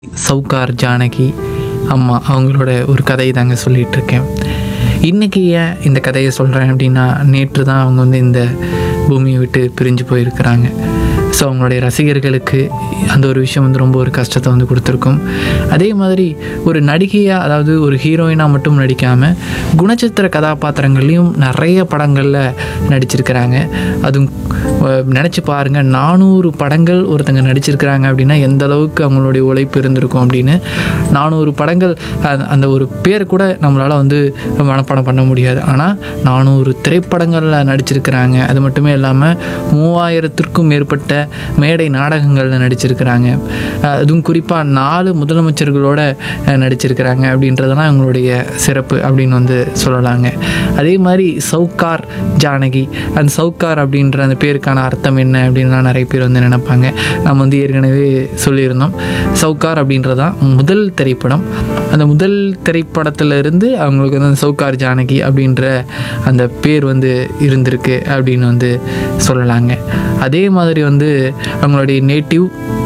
சவுகார் ஜானகி அம்மா அவங்களோட ஒரு கதையை தாங்க சொல்லிட்டு இருக்கேன் இன்றைக்கி ஏன் இந்த கதையை சொல்கிறேன் அப்படின்னா நேற்று தான் அவங்க வந்து இந்த பூமியை விட்டு பிரிஞ்சு போயிருக்கிறாங்க ஸோ அவங்களுடைய ரசிகர்களுக்கு அந்த ஒரு விஷயம் வந்து ரொம்ப ஒரு கஷ்டத்தை வந்து கொடுத்துருக்கும் அதே மாதிரி ஒரு நடிகையாக அதாவது ஒரு ஹீரோயினாக மட்டும் நடிக்காமல் குணச்சித்திர கதாபாத்திரங்கள்லையும் நிறைய படங்களில் நடிச்சிருக்கிறாங்க அதுவும் நினச்சி பாருங்கள் நானூறு படங்கள் ஒருத்தங்க நடிச்சிருக்கிறாங்க அப்படின்னா எந்த அளவுக்கு அவங்களுடைய உழைப்பு இருந்திருக்கும் அப்படின்னு நானூறு படங்கள் அந்த- அந்த ஒரு பேர் கூட நம்மளால் வந்து மனப்பாடம் பண்ண முடியாது ஆனால் நானூறு திரைப்படங்களில் நடிச்சிருக்கிறாங்க அது மட்டுமே இல்லாமல் மூவாயிரத்திற்கும் மேற்பட்ட மேடை நாடகங்களில் நடிச்சிருக்கிறாங்க அஹ் அதுவும் குறிப்பாக நாலு முதலமைச்சர்களோட அஹ், நடிச்சிருக்கிறாங்க அப்படின்றதெல்லாம் அவங்களுடைய சிறப்பு அப்படின்னு வந்து சொல்லலாங்க அதே மாதிரி சவுக்கார் ஜானகி அந்த சவுக்கார் அப்படின்ற அந்த பேருக்கான அர்த்தம் என்ன அப்படின்லாம் நிறைய பேர் வந்து நினைப்பாங்க நம்ம வந்து ஏற்கனவே சொல்லியிருந்தோம் சவுக்கார் அப்படின்றதான் முதல் திரைப்படம் அந்த முதல் திரைப்படத்துல இருந்து அவங்களுக்கு வந்து அந்த சவுக்கார் ஜானகி அப்படின்ற அந்த பேர் வந்து இருந்திருக்கு அப்படின்னு வந்து சொல்லலாங்க அதே மாதிரி வந்து அவங்களுடைய நேட்டிவ்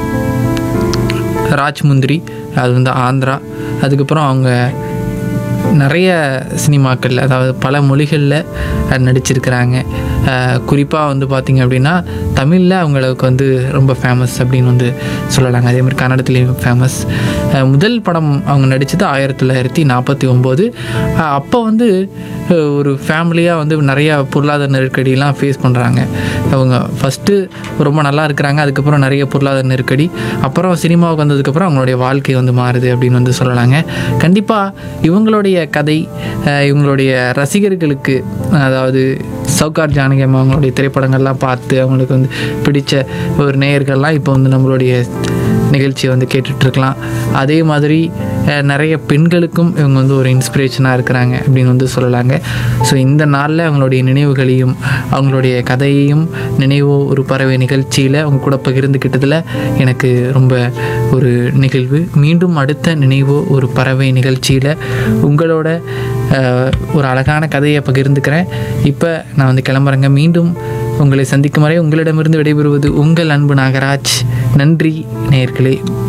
ராஜ்முந்திரி அது வந்து ஆந்திரா அதுக்கப்புறம் அவங்க நிறைய சினிமாக்களில் அதாவது பல மொழிகளில் நடிச்சிருக்கிறாங்க குறிப்பாக வந்து பார்த்திங்க அப்படின்னா தமிழில் அவங்களுக்கு வந்து ரொம்ப ஃபேமஸ் அப்படின்னு வந்து சொல்லலாங்க அதே மாதிரி கன்னடத்துலேயும் ஃபேமஸ் முதல் படம் அவங்க நடித்தது ஆயிரத்தி தொள்ளாயிரத்தி நாற்பத்தி ஒம்பது அப்போ வந்து அஹ், ஒரு ஃபேமிலியாக வந்து நிறைய பொருளாதார நெருக்கடியெலாம் ஃபேஸ் பண்ணுறாங்க அவங்க ஃபஸ்ட்டு ரொம்ப நல்லா இருக்கிறாங்க அதுக்கப்புறம் நிறைய பொருளாதார நெருக்கடி அப்புறம் சினிமாவுக்கு வந்ததுக்கப்புறம் அவங்களுடைய வாழ்க்கை வந்து மாறுது அப்படின்னு வந்து சொல்லலாங்க கண்டிப்பாக இவங்களுடைய கதை அஹ், இவங்களுடைய ரசிகர்களுக்கு அதாவது சவுகார் ஜானகி அம்மா அவங்களுடைய திரைப்படங்கள்லாம் பார்த்து அவங்களுக்கு வந்து பிடிச்ச ஒரு நேயர்கள்லாம் இப்போ வந்து நம்மளுடைய நிகழ்ச்சியை வந்து கேட்டுட்ருக்கலாம் அதே மாதிரி அஹ், நிறைய பெண்களுக்கும் இவங்க வந்து ஒரு இன்ஸ்பிரேஷனாக இருக்கிறாங்க அப்படின்னு வந்து சொல்லலாங்க ஸோ இந்த நாளில் அவங்களுடைய நினைவுகளையும் அவங்களுடைய கதையையும் நினைவோ ஒரு பறவை நிகழ்ச்சியில் அவங்க கூட பகிர்ந்துக்கிட்டதில் எனக்கு ரொம்ப ஒரு நிகழ்வு மீண்டும் அடுத்த நினைவோ ஒரு பறவை நிகழ்ச்சியில் உங்களோட அஹ், ஒரு அழகான கதையை பகிர்ந்துக்கிறேன் இப்போ நான் வந்து கிளம்புறேங்க மீண்டும் உங்களை சந்திக்கும் வரை உங்களிடமிருந்து விடைபெறுவது உங்கள் அன்பு நாகராஜ் நன்றி நேயர்களே